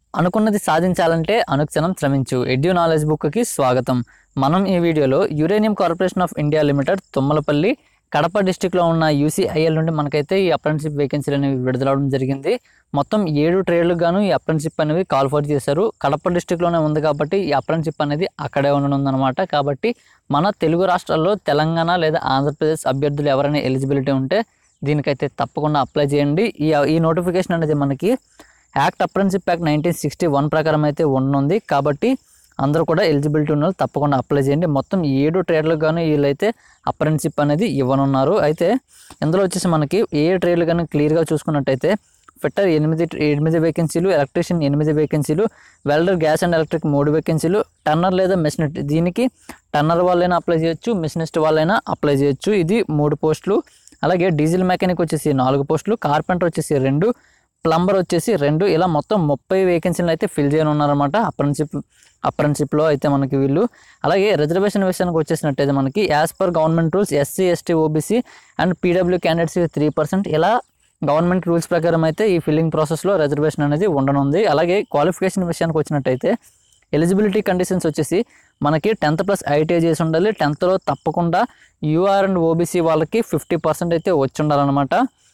అనుకున్నది సాధించాలంటే అనుక్షణం శ్రమించు ఎడ్యూ నాలెడ్జ్ బుక్కి స్వాగతం మనం ఈ వీడియోలో uranium corporation of India limited Tummalapalli Kadapa డిస్టిక్లో ఉన్న యూసీఐఎల్ నుండి మనకైతే ఈ అప్రెంటిషిప్ వేకెన్సీలు అనేవి విడుదలవడం జరిగింది మొత్తం ఏడు ట్రేడ్లకు గాను ఈ అప్రెంటిషిప్ అనేవి కాల్ ఫర్ చేశారు కడప డిస్టిక్లోనే ఉంది కాబట్టి ఈ అప్రెంటిషిప్ అనేది అక్కడే ఉండనుందనమాట కాబట్టి మన తెలుగు రాష్ట్రాల్లో తెలంగాణ లేదా ఆంధ్రప్రదేశ్ అభ్యర్థులు ఎవరైనా ఎలిజిబిలిటీ ఉంటే దీనికైతే తప్పకుండా అప్లై చేయండి ఈ ఈ నోటిఫికేషన్ అనేది మనకి act apprenticeship act nineteen sixty one ప్రకారం అయితే ఉండనుంది కాబట్టి అందరూ కూడా ఎలిజిబిలిటీ ఉన్న వాళ్ళు తప్పకుండా అప్లై చేయండి మొత్తం ఏడు ట్రేడ్లకు గాను వీళ్ళైతే అప్రెంటిషిప్ అనేది ఇవ్వనున్నారు అయితే ఇందులో వచ్చేసి మనకి ఏ ట్రేడ్లు కానీ క్లియర్గా చూసుకున్నట్టయితే ఫిట్టర్ ఎనిమిది ఎనిమిది వేకెన్సీలు ఎలక్ట్రీషియన్ ఎనిమిది వేకెన్సీలు వెల్డర్ గ్యాస్ అండ్ ఎలక్ట్రిక్ మూడు వేకెన్సీలు టన్నర్ లేదా మెషినిస్ట్ దీనికి టన్నర్ వాళ్ళైనా అప్లై చేయొచ్చు మెషినిస్ట్ వాళ్ళైనా అప్లై చేయొచ్చు ఇది మూడు పోస్టులు అలాగే డీజిల్ మెకానిక్ వచ్చేసి నాలుగు పోస్టులు కార్పెంటర్ వచ్చేసి రెండు ప్లంబర్ వచ్చేసి రెండు ఇలా మొత్తం ముప్పై వేకెన్సీలు అయితే ఫిల్ చేయనున్నారన్నమాట అప్రెంటిషిప్ అప్రెంటిషిప్లో అయితే మనకి వీళ్ళు అలాగే రిజర్వేషన్ విషయానికి వచ్చేసినట్టయితే మనకి as per government rules SC ST OBC and PW candidates three percent ఇలా గవర్నమెంట్ రూల్స్ ప్రకారం అయితే ఈ ఫిల్లింగ్ ప్రాసెస్లో రిజర్వేషన్ అనేది ఉండనుంది అలాగే క్వాలిఫికేషన్ విషయానికి వచ్చినట్టయితే ఎలిజిబిలిటీ కండిషన్స్ వచ్చేసి మనకి టెన్త్ ప్లస్ ఐటీఐ చేసి ఉండాలి టెన్త్లో తప్పకుండా యూఆర్ అండ్ ఓబీసీ వాళ్ళకి ఫిఫ్టీ పర్సెంట్ అయితే వచ్చి ఉండాలన్నమాట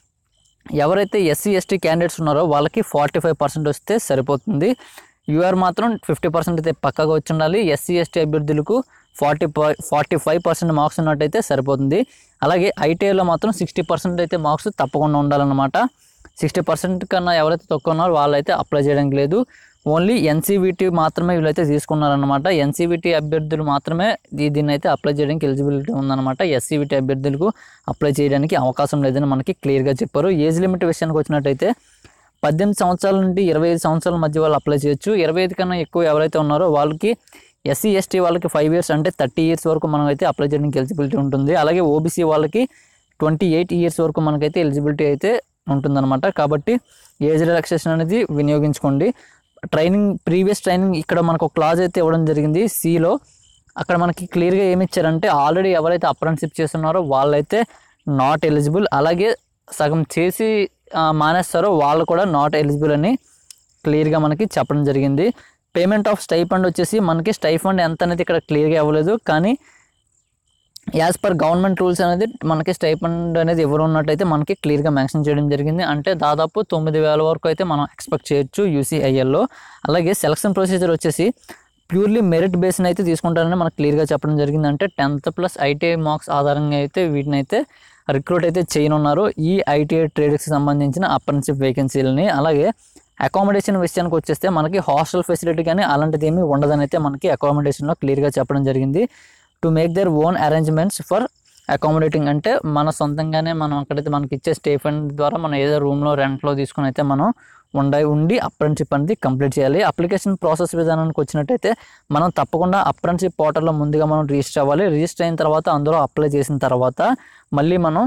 ఎవరైతే ఎస్సీ ఎస్టీ క్యాండిడేట్స్ ఉన్నారో వాళ్ళకి ఫార్టీ ఫైవ్ పర్సెంట్ వస్తే సరిపోతుంది యూఆర్ మాత్రం ఫిఫ్టీ పర్సెంట్ అయితే పక్కగా వచ్చి ఉండాలి ఎస్సీ ఎస్టీ అభ్యర్థులకు forty forty five percent marks ఉన్నట్టయితే సరిపోతుంది అలాగే ఐటీఐలో మాత్రం సిక్స్టీ పర్సెంట్ అయితే మార్క్స్ తప్పకుండా ఉండాలన్నమాట సిక్స్టీ పర్సెంట్ కన్నా ఎవరైతే తక్కువ ఉన్నారో వాళ్ళైతే అప్లై చేయడానికి లేదు ఓన్లీ ఎన్సీవిటీ మాత్రమే వీళ్ళైతే తీసుకున్నారనమాట ఎన్సీవిటీ అభ్యర్థులు మాత్రమే దీ- దీన్ని అయితే అప్లై చేయడానికి ఎలిజిబిలిటీ ఉందన్నమాట ఎస్సీవిటీ అభ్యర్థులకు అప్లై చేయడానికి అవకాశం లేదని మనకి క్లియర్గా చెప్పారు ఏజ్ లిమిట్ విషయానికి వచ్చినట్టయితే పద్దెనిమిది సంవత్సరాల నుండి ఇరవై ఐదు సంవత్సరాల మధ్య వాళ్ళు అప్లై చేయొచ్చు ఇరవై ఐదు కన్నా ఎక్కువ ఎవరైతే ఉన్నారో వాళ్ళకి ఎస్సీ ఎస్టీ వాళ్ళకి ఫైవ్ ఇయర్స్ అంటే థర్టీ ఇయర్స్ వరకు మనం అయితే అప్లై చేయడానికి ఎలిజిబిలిటీ ఉంటుంది అలాగే ఓబీసీ వాళ్ళకి ట్వంటీ ఎయిట్ ఇయర్స్ వరకు మనకైతే ఎలిజిబిలిటీ అయితే ఉంటుందన్నమాట కాబట్టి ఏజ్ రిలాక్సేషన్ అనేది వినియోగించుకోండి ట్రైనింగ్ ప్రీవియస్ ట్రైనింగ్ ఇక్కడ మనకు ఒక క్లాజ్ అయితే ఇవ్వడం జరిగింది సిలో అక్కడ మనకి క్లియర్గా ఏమి ఇచ్చారంటే ఆల్రెడీ ఎవరైతే అప్రెంటిషిప్ చేస్తున్నారో వాళ్ళైతే నాట్ ఎలిజిబుల్ అలాగే సగం చేసి ఆ, మానేస్తారో వాళ్ళు కూడా నాట్ ఎలిజిబుల్ అని క్లియర్గా మనకి చెప్పడం జరిగింది పేమెంట్ ఆఫ్ స్టైఫండ్ వచ్చేసి మనకి స్టైఫండ్ ఎంత అనేది ఇక్కడ క్లియర్గా ఇవ్వలేదు కానీ యాజ్ పర్ గవర్నమెంట్ రూల్స్ అనేది మనకి స్టైఫండ్ అనేది ఎవరు ఉన్నట్టయితే మనకి క్లియర్గా మెన్షన్ చేయడం జరిగింది అంటే దాదాపు తొమ్మిది వేల వరకు అయితే మనం ఎక్స్పెక్ట్ చేయొచ్చు యూసీఐఎల్లో అలాగే సెలక్షన్ ప్రొసీజర్ వచ్చేసి ప్యూర్లీ మెరిట్ బేస్ని అయితే తీసుకుంటారని మనకు క్లియర్గా చెప్పడం జరిగింది అంటే టెన్త్ ప్లస్ ఐటీఐ మార్క్స్ ఆధారంగా అయితే వీటిని అయితే రిక్రూట్ అయితే చేయనున్నారు ఈ ఐటీఐ ట్రేడ్కి సంబంధించిన అప్రెంటిషిప్ వేకెన్సీలని అలాగే అకామిడేషన్ విషయానికి వచ్చేస్తే మనకి హాస్టల్ ఫెసిలిటీ కానీ అలాంటిది ఏమీ ఉండదని అయితే మనకి అకామిడేషన్లో క్లియర్గా చెప్పడం జరిగింది to make their own arrangements for accommodating అంటే మన సొంతంగానే మనం అక్కడైతే మనకి ఇచ్చే స్టే ఫండ్ ద్వారా మనం ఏదో రూమ్లో రెంట్లో తీసుకుని అయితే మనం ఉండ ఉండి అప్రెంటిషిప్ అనేది కంప్లీట్ చేయాలి అప్లికేషన్ ప్రాసెస్ విధానానికి వచ్చినట్టయితే మనం తప్పకుండా అప్రెంటిషిప్ పోర్టల్లో ముందుగా మనం రిజిస్టర్ అవ్వాలి రిజిస్టర్ అయిన తర్వాత అందులో అప్లై చేసిన తర్వాత మళ్ళీ మనం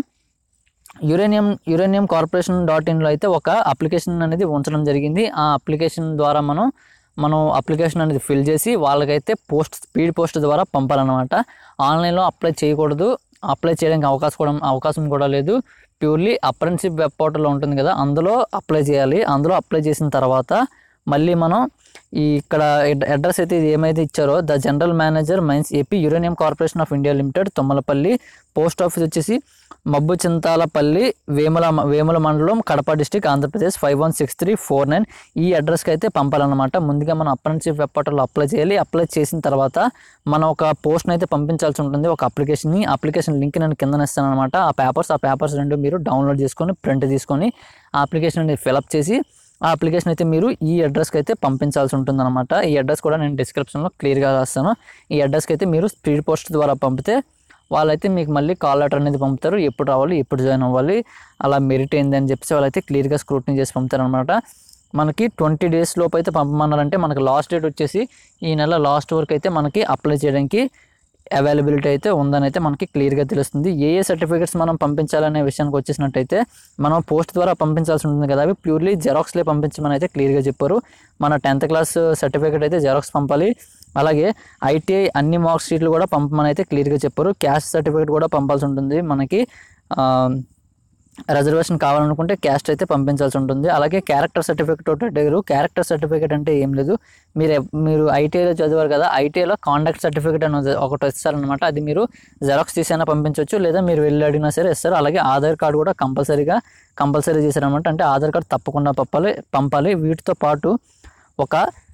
యురేనియం యురేనియం కార్పొరేషన్ డాట్ ఇన్లో అయితే ఒక అప్లికేషన్ అనేది ఉంచడం జరిగింది ఆ అప్లికేషన్ ద్వారా మనం మనం అప్లికేషన్ అనేది ఫిల్ చేసి వాళ్ళకైతే పోస్ట్ స్పీడ్ పోస్ట్ ద్వారా పంపాలన్నమాట ఆన్లైన్లో అప్లై చేయకూడదు అప్లై చేయడానికి అవకాశం కూడా అవకాశం కూడా లేదు ప్యూర్లీ అప్రెంటిషిప్ వెబ్ పోర్టల్లో ఉంటుంది కదా అందులో అప్లై చేయాలి అందులో అప్లై చేసిన తర్వాత మళ్ళీ మనం ఈ ఇక్కడ అడ్రస్ అయితే ఇది ఏమైతే ఇచ్చారో the general manager mines AP uranium corporation of India limited Tummalapalli post office వచ్చేసి మబ్బు చింతాలపల్లి వేముల వేముల మండలం Kadapa district Andhra Pradesh five one six three four nine ఈ అడ్రస్కి అయితే పంపాలన్నమాట ముందుగా మనం అప్రెంటిషిప్ వెబ్ పోర్టల్లో అప్లై చేయాలి అప్లై చేసిన తర్వాత మనం ఒక పోస్ట్ని అయితే పంపించాల్సి ఉంటుంది ఒక అప్లికేషన్ని అప్లికేషన్ లింక్ నేను కింద ఇస్తాను అనమాట ఆ పేపర్స్ ఆ పేపర్స్ రెండు మీరు డౌన్లోడ్ చేసుకొని ప్రింట్ తీసుకొని ఆ అప్లికేషన్ అనేది ఫిలప్ చేసి ఆ అప్లికేషన్ అయితే మీరు ఈ అడ్రస్కి అయితే పంపించాల్సి ఉంటుందన్నమాట ఈ అడ్రస్ కూడా నేను డిస్క్రిప్షన్లో క్లియర్గా రాస్తాను ఈ అడ్రస్కి అయితే మీరు స్పీడ్ పోస్ట్ ద్వారా పంపితే వాళ్ళైతే మీకు మళ్ళీ కాల్ లెటర్ అనేది పంపుతారు ఎప్పుడు రావాలి ఎప్పుడు జాయిన్ అవ్వాలి అలా మెరిట్ ఏంది అని చెప్పేసి వాళ్ళైతే క్లియర్గా స్క్రూటినీ చేసి పంపుతారు అనమాట మనకి ట్వంటీ డేస్ లోపు అయితే పంపమన్నారంటే మనకి లాస్ట్ డేట్ వచ్చేసి ఈ నెల లాస్ట్ వరకు అయితే మనకి అప్లై చేయడానికి అవైలబిలిటీ అయితే ఉందని అయితే మనకి క్లియర్గా తెలుస్తుంది ఏ ఏ సర్టిఫికేట్స్ మనం పంపించాలనే విషయానికి వచ్చేసినట్టయితే మనం పోస్ట్ ద్వారా పంపించాల్సి ఉంటుంది కదా అవి ప్యూర్లీ జెరాక్స్లే పంపించమని అయితే క్లియర్గా చెప్పారు మన టెన్త్ క్లాస్ సర్టిఫికేట్ అయితే జెరాక్స్ పంపాలి అలాగే ఐటీఐ అన్ని మార్క్స్ షీట్లు కూడా పంపమని అయితే క్లియర్గా చెప్పారు క్యాస్ట్ సర్టిఫికేట్ కూడా పంపాల్సి ఉంటుంది మనకి ఆ, రిజర్వేషన్ కావాలనుకుంటే క్యాస్ట్ అయితే పంపించాల్సి ఉంటుంది అలాగే క్యారెక్టర్ సర్టిఫికేట్ ఒకటి అడిగారు క్యారెక్టర్ సర్టిఫికేట్ అంటే ఏం లేదు మీరు ఎప్- మీరు ఐటీఐలో చదివారు కదా ఐటీఐలో కాండక్ట్ సర్టిఫికేట్ అనేది ఒకటి ఇస్తారనమాట అది మీరు జెరాక్స్ తీసైనా పంపించవచ్చు లేదా మీరు వెళ్ళి అడిగినా సరే ఇస్తారు అలాగే ఆధార్ కార్డు కూడా కంపల్సరీగా కంపల్సరీ చేశారనమాట అంటే ఆధార్ కార్డు తప్పకుండా పంపాలి పంపాలి వీటితో పాటు ఒక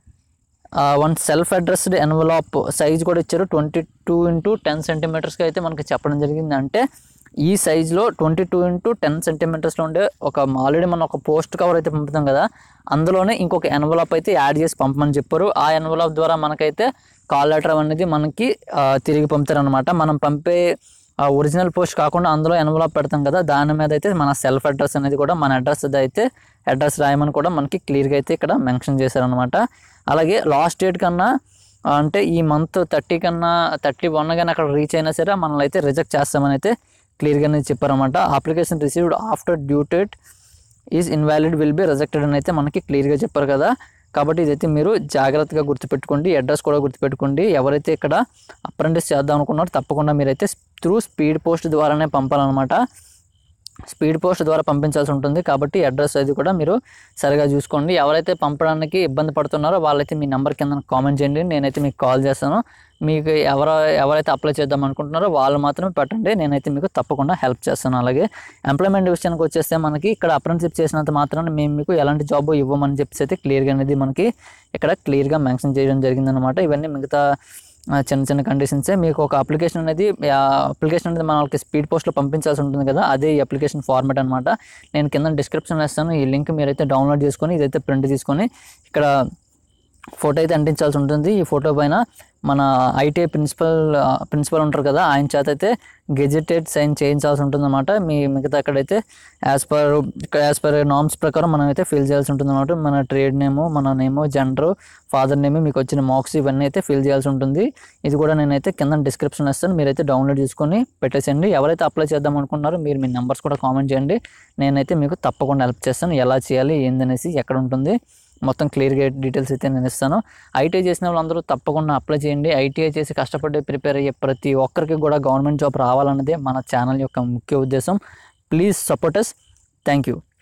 one self addressed envelope size కూడా ఇచ్చారు ట్వంటీ టూ ఇంటూ టెన్ సెంటీమీటర్స్కి అయితే మనకి చెప్పడం జరిగింది అంటే ఈ సైజులో ట్వంటీ టూ ఇంటూ టెన్ సెంటీమీటర్స్లో ఉండే ఒక ఆల్రెడీ మనం ఒక పోస్ట్ కవర్ అయితే పంపుతాం కదా అందులోనే ఇంకొక ఎన్వలాప్ అయితే యాడ్ చేసి పంపమని చెప్పారు ఆ ఎన్వలాప్ ద్వారా మనకైతే కాల్ లెటర్ అనేది మనకి ఆ, తిరిగి పంపుతారనమాట మనం పంపే ఒరిజినల్ పోస్ట్ కాకుండా అందులో ఎన్వలాప్ పెడతాం కదా దాని మీద అయితే మన సెల్ఫ్ అడ్రస్ అనేది కూడా మన అడ్రస్ అయితే అడ్రస్ రాయమని కూడా మనకి క్లియర్గా అయితే ఇక్కడ మెన్షన్ చేశారనమాట అలాగే లాస్ట్ డేట్ కన్నా ఆ, అంటే ఈ మంత్ థర్టీ కన్నా థర్టీ వన్ కానీ అక్కడ రీచ్ అయినా సరే మనల్ని అయితే రిజెక్ట్ చేస్తామని అయితే క్లియర్గానే చెప్పారన్నమాట application received after due date is invalid will be rejected అని అయితే మనకి క్లియర్గా చెప్పారు కదా కాబట్టి ఇదైతే మీరు జాగ్రత్తగా గుర్తుపెట్టుకోండి అడ్రస్ కూడా గుర్తుపెట్టుకోండి ఎవరైతే ఇక్కడ అప్రెంటిస్ చేద్దాం అనుకున్నారో తప్పకుండా మీరైతే త్రూ స్పీడ్ పోస్ట్ ద్వారానే పంపాలన్నమాట స్పీడ్ పోస్ట్ ద్వారా పంపించాల్సి ఉంటుంది కాబట్టి అడ్రస్ అది కూడా మీరు సరిగా చూసుకోండి ఎవరైతే పంపడానికి ఇబ్బంది పడుతున్నారో వాళ్ళైతే మీ నెంబర్ కింద కామెంట్ చేయండి నేనైతే మీకు కాల్ చేస్తాను మీకు ఎవరు ఎవరైతే అప్లై చేద్దాం అనుకుంటున్నారో వాళ్ళు మాత్రమే పెట్టండి నేనైతే మీకు తప్పకుండా హెల్ప్ చేస్తాను అలాగే ఎంప్లాయ్మెంట్ విషయానికి వచ్చేస్తే మనకి ఇక్కడ అప్రెంటిషిప్ చేసినంత మాత్రాన మేము మీకు ఎలాంటి జాబ్ ఇవ్వమని చెప్పేసి అయితే క్లియర్గా అనేది మనకి ఇక్కడ క్లియర్గా మెన్షన్ చేయడం జరిగిందనమాట ఇవన్నీ మిగతా ఆ, చిన్న చిన్న కండిషన్సే మీకు ఒక అప్లికేషన్ అనేది అప్లికేషన్ అనేది మనకి స్పీడ్ పోస్ట్లో పంపించాల్సి ఉంటుంది కదా అదే ఈ అప్లికేషన్ ఫార్మాట్ అనమాట నేను కింద డిస్క్రిప్షన్ ఇస్తాను ఈ లింక్ మీరైతే డౌన్లోడ్ చేసుకొని ఇదైతే ప్రింట్ తీసుకొని ఇక్కడ ఫోటో అయితే అంటించాల్సి ఉంటుంది ఈ ఫోటో పైన మన ఐటీఐ ప్రిన్సిపల్ ప్రిన్సిపల్ ఉంటారు కదా ఆయన చేత అయితే గెజిటెడ్ సైన్ చేయించాల్సి ఉంటుంది అనమాట మీ మిగతా అక్కడైతే as per as per norms ప్రకారం మనం అయితే ఫిల్ చేయాల్సి ఉంటుంది అనమాట మన ట్రేడ్ నేము మన నేము జెండర్ ఫాదర్ నేమ్ మీకు వచ్చిన మార్క్స్ ఇవన్నీ అయితే ఫిల్ చేయాల్సి ఉంటుంది ఇది కూడా నేనైతే కింద డిస్క్రిప్షన్ ఇస్తాను మీరైతే డౌన్లోడ్ చేసుకొని పెట్టేసేయండి ఎవరైతే అప్లై చేద్దాం అనుకుంటున్నారో మీరు మీ నెంబర్స్ కూడా కామెంట్ చేయండి నేనైతే మీకు తప్పకుండా హెల్ప్ చేస్తాను ఎలా చేయాలి ఏందనేసి ఎక్కడ ఉంటుంది మొత్తం క్లియర్గా డీటెయిల్స్ అయితే నేను ఇస్తాను ఐటీఐ చేసిన వాళ్ళందరూ తప్పకుండా అప్లై చేయండి ఐటీఐ చేసి కష్టపడి ప్రిపేర్ అయ్యే ప్రతి ఒక్కరికి కూడా గవర్నమెంట్ జాబ్ రావాలన్నదే మన ఛానల్ యొక్క ముఖ్య ఉద్దేశం please support us thank you